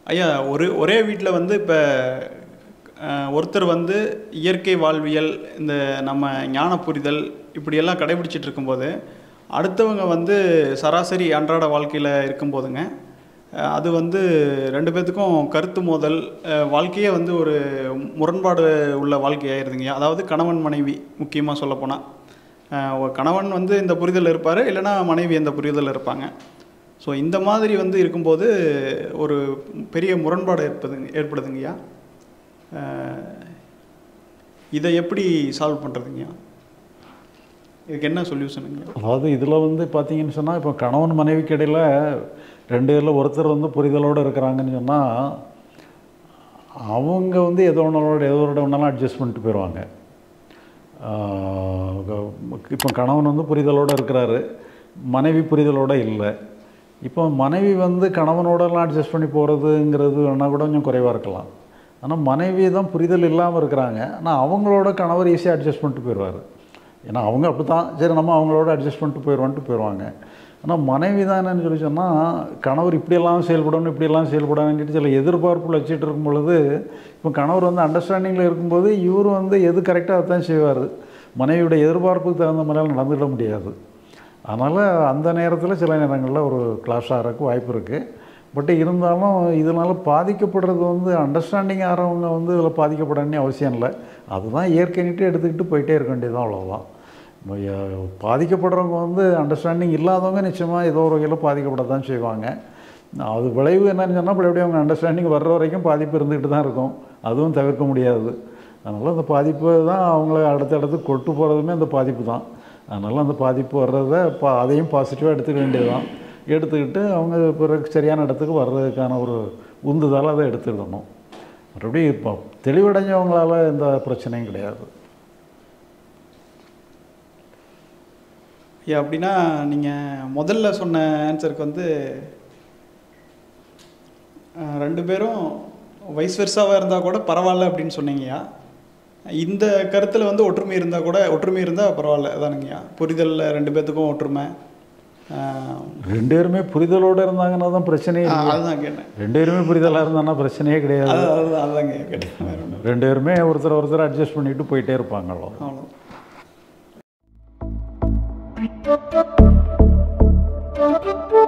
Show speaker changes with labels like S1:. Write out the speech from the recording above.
S1: ஐயா ஒரு ஒரே வீட்டில் வந்து இப்போ ஒருத்தர் வந்து இயற்கை வாழ்வியல் இந்த நம்ம ஞான புரிதல் இப்படியெல்லாம் கடைபிடிச்சிட்டு இருக்கும்போது அடுத்தவங்க வந்து சராசரி அன்றாட வாழ்க்கையில் இருக்கும்போதுங்க அஹ், அது வந்து ரெண்டு பேர்த்துக்கும் கருத்து மோதல் அஹ், வாழ்க்கையே வந்து ஒரு முரண்பாடு உள்ள வாழ்க்கையாயிருதுங்க அதாவது கணவன் மனைவி முக்கியமாக சொல்லப்போனால் ஒரு கணவன் வந்து இந்த புரிதல் இருப்பார் இல்லைன்னா மனைவி அந்த புரிதல் இருப்பாங்க ஸோ இந்த மாதிரி வந்து இருக்கும்போது ஒரு பெரிய முரண்பாடு ஏற்படுதுங்க ஏற்படுதுங்கய்யா அஹ், இதை எப்படி சால்வ் பண்ணுறதுங்கய்யா இதுக்கு என்ன சொல்யூஷனுங்க
S2: அதாவது இதில் வந்து பார்த்தீங்கன்னு சொன்னால் இப்போ கணவன் மனைவிக்கு இடையில் ரெண்டு பேரில் ஒருத்தர் வந்து புரிதலோடு இருக்கிறாங்கன்னு சொன்னால் அவங்க வந்து எதோ ஒன்றோட எதோ ஒரு ஒன்றாலும் அட்ஜஸ்ட் பண்ணிட்டு போயிடுவாங்க இப்போ கணவன் வந்து புரிதலோடு இருக்கிறாரு மனைவி புரிதலோடு இல்லை இப்போ மனைவி வந்து கணவனோடலாம் அட்ஜஸ்ட் பண்ணி போகிறதுங்கிறது வேணால் கூட கொஞ்சம் குறைவாக இருக்கலாம் ஆனால் மனைவி தான் புரிதல் இல்லாமல் இருக்கிறாங்க ஆனால் அவங்களோட கணவர் ஈஸியாக அட்ஜஸ்ட் பண்ணிட்டு போயிடுவார் ஏன்னா அவங்க அப்படி தான் சரி நம்ம அவங்களோட அட்ஜஸ்ட் பண்ணிட்டு போயிடுவான்ட்டு போயிடுவாங்க ஆனால் மனைவி தான் என்னன்னு சொல்லி சொன்னால் கணவர் இப்படியெல்லாம் செயல்படணும் இப்படியெல்லாம் செயல்படணும்னு சில எதிர்பார்ப்புகள் வச்சுட்டு இருக்கும் பொழுது இப்போ கணவர் வந்து அண்டர்ஸ்டாண்டிங்கில் இருக்கும்போது இவர் வந்து எது கரெக்டாக தான் செய்வார் மனைவியோட எதிர்பார்ப்புக்கு தகுந்த மாதிரிலாம் நடந்துட முடியாது அதனால் அந்த நேரத்தில் சில நேரங்களில் ஒரு கிளாஸ் ஆகிறதுக்கு வாய்ப்பு இருக்குது பட் இருந்தாலும் இதனால் பாதிக்கப்படுறது வந்து அண்டர்ஸ்டாண்டிங் ஆகிறவங்க வந்து இதில் பாதிக்கப்படணும்னு அவசியம் இல்லை அதுதான் இயற்கைன்ட்டு எடுத்துக்கிட்டு போயிட்டே இருக்க வேண்டியதுதான் அவ்வளோதான் நம்ம, அஹ், பாதிக்கப்படுறவங்க வந்து அண்டர்ஸ்டாண்டிங் இல்லாதவங்க நிச்சயமாக ஏதோ ஒரு வகையில் பாதிக்கப்பட தான் செய்வாங்க அது விளைவு என்னன்னு சொன்னால் அப்படி அப்படியே அவங்க அண்டர்ஸ்டாண்டிங் வர்ற வரைக்கும் பாதிப்பு இருந்துக்கிட்டு தான் இருக்கும் அதுவும் தவிர்க்க முடியாது அதனால் அந்த பாதிப்பு தான் அவங்கள அடுத்தடுத்து கொட்டு போகிறதுமே அந்த பாதிப்பு தான் அதனால் அந்த பாதிப்பு வர்றதை பா அதையும் பாசிட்டிவாக எடுத்துக்க வேண்டியது தான் எடுத்துக்கிட்டு அவங்க பிறகு சரியான இடத்துக்கு வர்றதுக்கான ஒரு உந்துதலாக அதை எடுத்துக்கிடணும் மறுபடி இப்போ தெளிவடைஞ்சவங்களால எந்த பிரச்சனையும் கிடையாது
S1: ஐயா அப்படின்னா நீங்கள் முதல்ல சொன்ன ஆன்சருக்கு வந்து அஹ், ரெண்டு பேரும் வைஸ் வெர்சாவாக இருந்தால் கூட பரவாயில்ல அப்படின்னு சொன்னீங்கய்யா இந்த கருத்தில் வந்து ஒற்றுமை இருந்தால் கூட ஒற்றுமை இருந்தால் பரவாயில்ல அதானுங்கய்யா புரிதலில் ரெண்டு பேர்த்துக்கும் ஒற்றுமை அஹ்,
S2: ரெண்டு பேருமே புரிதலோடு இருந்தாங்கன்னா தான் பிரச்சனையே
S1: ஆ,
S2: இல்லை
S1: அதுதான் கேட்டேன்
S2: ரெண்டு பேருமே புரிதலாக இருந்தாங்கன்னா பிரச்சனையே கிடையாது
S1: அது அதுதான் அதுதாங்க கேட்டேன் வேற ஒண்ணும் இல்ல.
S2: ரெண்டு பேருமே ஒருத்தர் ஒருத்தர் அட்ஜஸ்ட் பண்ணிட்டு போயிட்டே இருப்பாங்களோ
S1: அவ்வளோ
S3: Thank you.